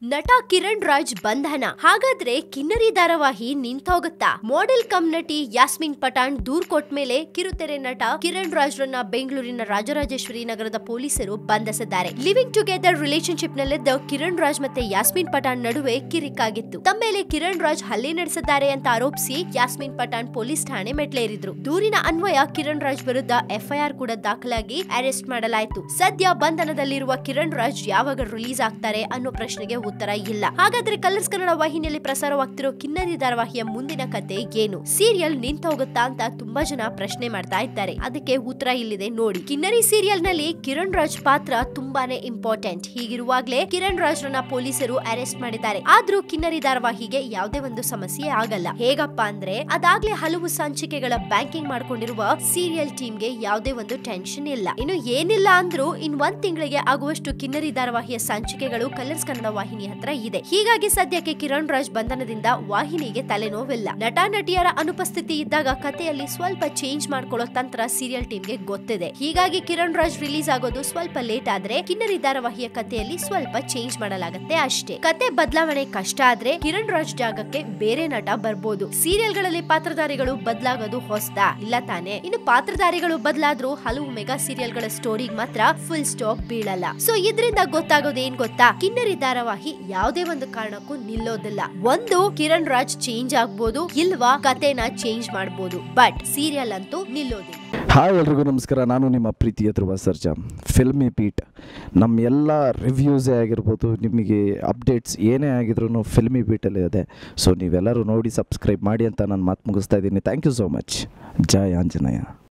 ನಟ ಕಿರಣ್ ರಾಜ್ ಬಂಧನ ಹಾಗಾದ್ರೆ ಕಿನ್ನರಿ ಧಾರಾವಾಹಿ ನಿಂತೋಗುತ್ತಾ ಮಾಡೆಲ್ ಕಮ್ ನಟಿ ಯಾಸ್ಮಿನ್ ಪಠಾಣ್ ದೂರ್ ಕೊಟ್ಮೇಲೆ ಕಿರುತೆರೆ ನಟ ಕಿರಣ್ ರಾಜ್ ರನ್ನ ಬೆಂಗಳೂರಿನ ರಾಜರಾಜೇಶ್ವರಿ ನಗರದ ಪೊಲೀಸರು ಬಂಧಿಸಿದ್ದಾರೆ ಲಿವಿಂಗ್ ಟುಗೆದರ್ ರಿಲೇಶನ್ಶಿಪ್ ನಲ್ಲಿದ್ದ ಕಿರಣ್ ರಾಜ್ ಮತ್ತೆ ಯಾಸ್ಮಿನ್ ಪಠಾಣ್ ನಡುವೆ ಕಿರಿಕಾಗಿತ್ತು ತಮ್ಮ ಮೇಲೆ ಕಿರಣ್ ರಾಜ್ ಹಲ್ಲೆ ನಡೆಸಿದ್ದಾರೆ ಅಂತ ಆರೋಪಿಸಿ ಯಾಸ್ಮಿನ್ ಪಠಾಣ್ ಪೊಲೀಸ್ ಠಾಣೆ ಮೆಟ್ಲೇರಿದ್ರು ದೂರಿನ ಅನ್ವಯ ಕಿರಣ್ ರಾಜ್ ವಿರುದ್ಧ ಎಫ್ಐಆರ್ ಕೂಡ ದಾಖಲಾಗಿ ಅರೆಸ್ಟ್ ಮಾಡಲಾಯಿತು ಸದ್ಯ ಬಂಧನದಲ್ಲಿರುವ ಕಿರಣ್ ರಾಜ್ ಯಾವಾಗ ರಿಲೀಸ್ ಆಗ್ತಾರೆ ಅನ್ನೋ ಪ್ರಶ್ನೆಗೆ ಉತ್ತರ ಇಲ್ಲ ಹಾಗಾದ್ರೆ ಕಲರ್ಸ್ ಕನ್ನಡ ವಾಹಿನಿಯಲ್ಲಿ ಪ್ರಸಾರವಾಗ್ತಿರೋ ಕಿನ್ನರಿ ಧಾರಾವಾಹಿಯ ಮುಂದಿನ ಕತೆ ಏನು ಸೀರಿಯಲ್ ನಿಂತೋಗುತ್ತಾ ಅಂತ ತುಂಬಾ ಜನ ಪ್ರಶ್ನೆ ಮಾಡ್ತಾ ಇದ್ದಾರೆ ಅದಕ್ಕೆ ಉತ್ತರ ಇಲ್ಲಿದೆ ನೋಡಿ ಕಿನ್ನರಿ ಸೀರಿಯಲ್ ನಲ್ಲಿ ಕಿರಣ್ ರಾಜ್ ಪಾತ್ರ ತುಂಬಾನೇ ಇಂಪಾರ್ಟೆಂಟ್ ಹೀಗಿರುವಾಗ್ಲೇ ಕಿರಣ್ ರಾಜ್ ರನ್ನ ಪೊಲೀಸರು ಅರೆಸ್ಟ್ ಮಾಡಿದ್ದಾರೆ ಆದ್ರೂ ಕಿನ್ನರಿ ಧಾರಾವಾಹಿಗೆ ಯಾವುದೇ ಒಂದು ಸಮಸ್ಯೆ ಆಗಲ್ಲ ಹೇಗಪ್ಪ ಅಂದ್ರೆ ಅದಾಗ್ಲೇ ಹಲವು ಸಂಚಿಕೆಗಳ ಬ್ಯಾಂಕಿಂಗ್ ಮಾಡ್ಕೊಂಡಿರುವ ಸೀರಿಯಲ್ ಟೀಮ್ಗೆ ಯಾವುದೇ ಒಂದು ಟೆನ್ಷನ್ ಇಲ್ಲ ಇನ್ನು ಏನಿಲ್ಲ ಅಂದ್ರೂ ಇನ್ ಒಂದ್ ತಿಂಗಳಿಗೆ ಆಗುವಷ್ಟು ಕಿನ್ನರಿ ಧಾರಾವಾಹಿಯ ಸಂಚಿಕೆಗಳು ಕಲರ್ಸ್ ಕನ್ನಡ ವಾಹಿನಿ ಹತ್ರ ಇದೆ ಹೀಗಾಗಿ ಸದ್ಯಕ್ಕೆ ಕಿರಣ್ ರಾಜ್ ಬಂಧನದಿಂದ ವಾಹಿನಿಗೆ ತಲೆನೋವಿಲ್ಲ ನಟ ನಟಿಯರ ಅನುಪಸ್ಥಿತಿ ಇದ್ದಾಗ ಕಥೆಯಲ್ಲಿ ಸ್ವಲ್ಪ ಚೇಂಜ್ ಮಾಡ್ಕೊಳ್ಳೋ ತಂತ್ರ ಸೀರಿಯಲ್ ಟೀಮ್ಗೆ ಗೊತ್ತಿದೆ ಹೀಗಾಗಿ ಕಿರಣ್ ರಾಜ್ ರಿಲೀಸ್ ಆಗೋದು ಸ್ವಲ್ಪ ಲೇಟ್ ಆದ್ರೆ ಕಿನ್ನರಿ ಧಾರಾವಾಹಿಯ ಕಥೆಯಲ್ಲಿ ಸ್ವಲ್ಪ ಚೇಂಜ್ ಮಾಡಲಾಗತ್ತೆ ಅಷ್ಟೇ ಕತೆ ಬದಲಾವಣೆ ಕಷ್ಟ ಆದ್ರೆ ಕಿರಣ್ ರಾಜ್ ಜಾಗಕ್ಕೆ ಬೇರೆ ನಟ ಬರ್ಬೋದು ಸೀರಿಯಲ್ ಗಳಲ್ಲಿ ಪಾತ್ರಧಾರಿಗಳು ಬದಲಾಗೋದು ಹೊಸದಾ ಇಲ್ಲ ತಾನೆ ಇನ್ನು ಪಾತ್ರಧಾರಿಗಳು ಬದಲಾದ್ರೂ ಹಲವು ಮೆಗಾ ಸೀರಿಯಲ್ ಗಳ ಸ್ಟೋರಿಗೆ ಮಾತ್ರ ಫುಲ್ ಸ್ಟಾಪ್ ಬೀಳಲ್ಲ ಸೊ ಇದರಿಂದ ಗೊತ್ತಾಗೋದು ಏನ್ ಗೊತ್ತಾ ಕಿನ್ನರಿ ಧಾರಾವಾಹಿ ಯಾವುದೇ ಒಂದು ಕಾರಣಕ್ಕೂ ನಿಲ್ಲೋದಿಲ್ಲ ಒಂದು ಕಿರಣ್ ರಾಜ್ ಚೇಂಜ್ ಆಗ್ಬೋದು ಇಲ್ವಾ ಕತೆನ ಚೇಂಜ್ ಮಾಡ್ಬೋದು ಬಟ್ ಸೀರಿಯಲ್ ಅಂತೂ ನಿಲ್ಲೋದಿಲ್ಲ ಹಾಯ್ ಎಲ್ರಿಗೂ ನಮಸ್ಕಾರ ನಾನು ನಿಮ್ಮ ಪ್ರೀತಿಯ ಧ್ರುವ ಸರ್ಜಾ ಫಿಲ್ಮಿ ಪೀಟ್ ನಮ್ಮ ಎಲ್ಲ ರಿವ್ಯೂಸೇ ಆಗಿರ್ಬೋದು ನಿಮಗೆ ಅಪ್ಡೇಟ್ಸ್ ಏನೇ ಆಗಿದ್ರು ಫಿಲ್ಮಿ ಬೀಟಲ್ಲಿ ಇದೆ ಸೊ ನೀವೆಲ್ಲರೂ ನೋಡಿ ಸಬ್ಸ್ಕ್ರೈಬ್ ಮಾಡಿ ಅಂತ ನಾನು ಮಾತು ಮುಗಿಸ್ತಾ ಇದ್ದೀನಿ ಥ್ಯಾಂಕ್ ಯು ಸೋ ಮಚ್ ಜಯ ಆಂಜನೇಯ